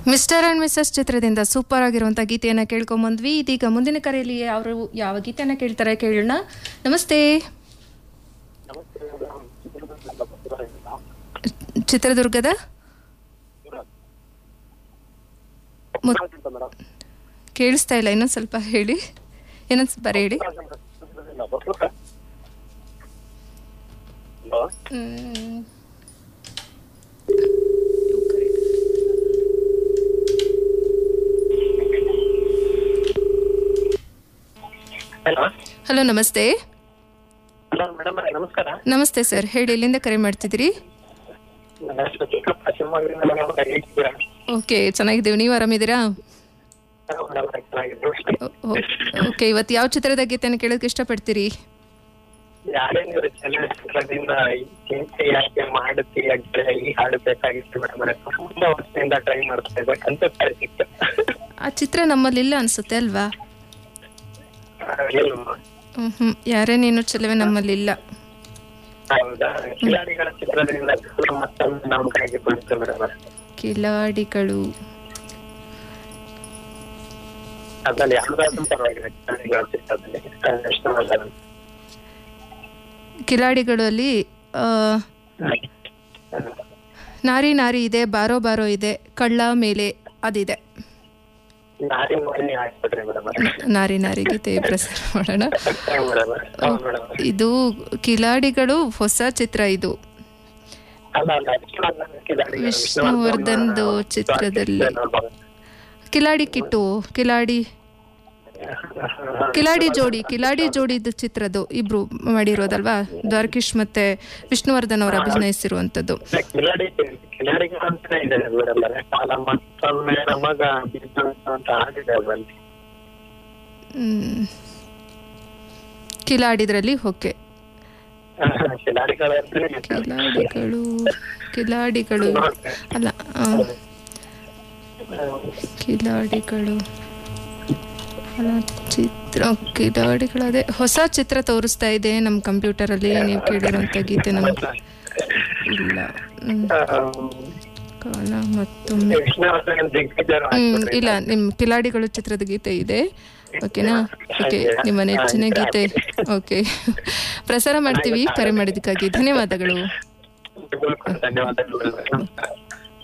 Mister and missus ಚಿತ್ರದಿಂದ super ಆಗಿರುವಂಥ ಗೀತೆಯನ್ನು ಕೇಳ್ಕೊಂಬಂದ್ವಿ ಇದೀಗ ಮುಂದಿನ ಕರೆಯಲ್ಲಿ ಅವರು ಯಾವ ಗೀತೆಯನ್ನು ಕೇಳ್ತಾರೆ ಕೇಳೋಣ ನಮಸ್ತೆ ಚಿತ್ರದುರ್ಗದ ಮು- ಕೇಳಿಸ್ತಾ ಇಲ್ಲ ಇನ್ನೊಂದು ಸ್ವಲ್ಪ ಹೇಳಿ ಏನೊಂದು ಬರೀ ಹೇಳಿ ಹ್ಮ್. ಹಲೋ ಹಲೋ ನಮಸ್ತೆ ಹಲೋ ಮೇಡಮ್ ನಮಸ್ಕಾರ ನಮಸ್ತೆ ಸರ್ ಹೇಳಿ ಎಲ್ಲಿಂದ ಕರೆ ಮಾಡ್ತಿದ್ದೀರಿ ನನ್ನ ಹೆಸರು ಚಿಕ್ಕಪ್ಪ ಶಿವಮೊಗ್ಗದಿಂದ ಮೇಡಮ್ ಹೇಗಿದ್ದೀರಾ ಓಕೆ ಚೆನ್ನಾಗಿದ್ದೀವಿ ನೀವು ಆರಾಮಿದ್ದೀರಾ ಮೇಡಮ್ ಚೆನ್ನಾಗಿದ್ದು ಓ- ಓ- ಓಕೆ ಇವತ್ತು ಯಾವ ಚಿತ್ರದ ಗೀತೆಯನ್ನು ಕೇಳೋಕೆ ಇಷ್ಟಪಡ್ತೀರಿ ಯಾರೇ ನೀವು ಚಲನಚಿತ್ರದಿಂದ ಈ ಚಿಂತೆ ಯಾಕೆ ಮಾಡುತ್ತಿ ಅಂತ ಈ ಹಾಡು ಬೇಕಾಗಿತ್ತು ಮೇಡಮ್ ತುಂಬಾ ವರ್ಷದಿಂದ ಟ್ರೈ ಮಾಡ್ತಾ ಇದ್ದೆ ಅಂತ ಸಿಕ್ತು ಆ ಚಿತ್ರ ನಮ್ಮಲ್ಲಿಲ್ಲ ಅನ್ಸುತ್ತೆ ಅಲ್ವಾ ಏನು ಹ್ಮ್ ಹ್ಮ್ ಯಾರೇ ನೀನು ಚೆಲುವೆ ನಮ್ಮಲ್ಲಿಲ್ಲ ಹೌದಾ ಕಿಲಾಡಿಗಳ ಚಿತ್ರದಿಂದ ಮತ್ತೊಮ್ಮೆ ನಮ್ಮ ಕೈಗೆ ಬಂತು ಮೇಡಮ್ ಕಿಲಾಡಿಗಳು ಅದ್ರಲ್ಲಿ ಯಾವ್ದಾದ್ರು ಪರವಾಗಿಲ್ಲ ಕಿಲಾಡಿಗಳ ಚಿತ್ರದಲ್ಲಿ ಎಷ್ಟು ಮಾಡಿದ್ದಾರೆ ಕಿಲಾಡಿಗಳಲ್ಲಿ ಆ, ನಾರಿ ನಾರಿ ಇದೆ ಬಾರೋ ಬಾರೋ ಇದೆ ಕಳ್ಳ ಮೇಲೆ ಅದಿದೆ ನಾರಿ ಮಾಡಿ ಹಾಕ್ಬಿಟ್ರಿ ಮೇಡಮ್ ನಾರಿ ನಾರಿ ಗೀತೆ ಪ್ರಸಾರ ಮಾಡೋಣ ಮೇಡಮ್ ಹೌದು ಮೇಡಮ್ ಇದು ಕಿಲಾಡಿಗಳು ಹೊಸ ಚಿತ್ರ ಇದು ಅಲ್ಲ ಅಲ್ಲ ವಿಷ್ಣುವರ್ಧನ್ ಕಿಲಾಡಿಗಳು, ವಿಷ್ಣುವರ್ಧನ್ದು ಚಿತ್ರದಲ್ಲಿ ಕಿಲಾಡಿ ಕಿಟ್ಟು ಕಿಲಾಡಿ ಕಿಲಾಡಿ ಜೋಡಿ ಕಿಲಾಡಿ ಜೋಡಿದು ಚಿತ್ರದ್ದು ಇಬ್ರು ಮಾಡಿರೋದಲ್ವಾ ದ್ವಾರಕೀಶ್ ಮತ್ತೆ ವಿಷ್ಣುವರ್ಧನ್ ಅವರು ಅಭಿನಯಿಸಿರುವಂತದ್ದು ಕಿಲಾಡಿ ಕಿಲಾಡಿಗಳು ಅಂತಾನೆ ಇದೆ ಮೇಡಮ್ ಕಾಲ ಮತ್ತೊಮ್ಮೆ ನಮಗ ಬಿದ್ದಂತ ಅಂತ ಆಗಿದೆ ಅದ್ರಲ್ಲಿ ಹ್ಮ್. ಕಿಲಾಡಿದ್ರಲ್ಲಿ ಓಕೆ ಕಿಲಾಡಿಗಳು ಅಂತಾನೆ ಇದೆ. ಕಿಲಾಡಿಗಳು ಕಿಲಾಡಿಗಳು ಅಲ್ಲ ಆ, ಕಿಲಾಡಿಗಳು ಅಲ್ಲ ಚಿತ್ರ ಕಿಲಾಡಿಗಳು ಅದೇ ಹೊಸ ಚಿತ್ರ ತೋರಿಸ್ತಾ ಇದೆ ನಮ್ಮ ಕಂಪ್ಯೂಟರಲ್ಲಿ ನೀವು ಕೇಳಿರೋಂಥ ಗೀತೆ ನಮ್ಗೆ ಇಲ್ಲ ಹ್ಮ್. ಕಾಲ ಮತ್ತೊಮ್ಮೆ ವಿಷ್ಣುವರ್ಧನ್ ದಿಗ್ಗಜರು ಹ್ಮ್ ಇಲ್ಲ ನಿಮ್ಮ ಕಿಲಾಡಿಗಳು ಚಿತ್ರದ ಗೀತೆ ಇದೆ ಓಕೆನಾ ಓಕೆ ನಿಮ್ಮ ನೆಚ್ಚಿನ ಗೀತೆ ಓಕೆ ಪ್ರಸಾರ ಮಾಡ್ತೀವಿ ಕರೆ ಮಾಡಿದ್ದಕ್ಕಾಗಿ ಧನ್ಯವಾದಗಳು ಧನ್ಯವಾದಗಳು ಮೇಡಮ್.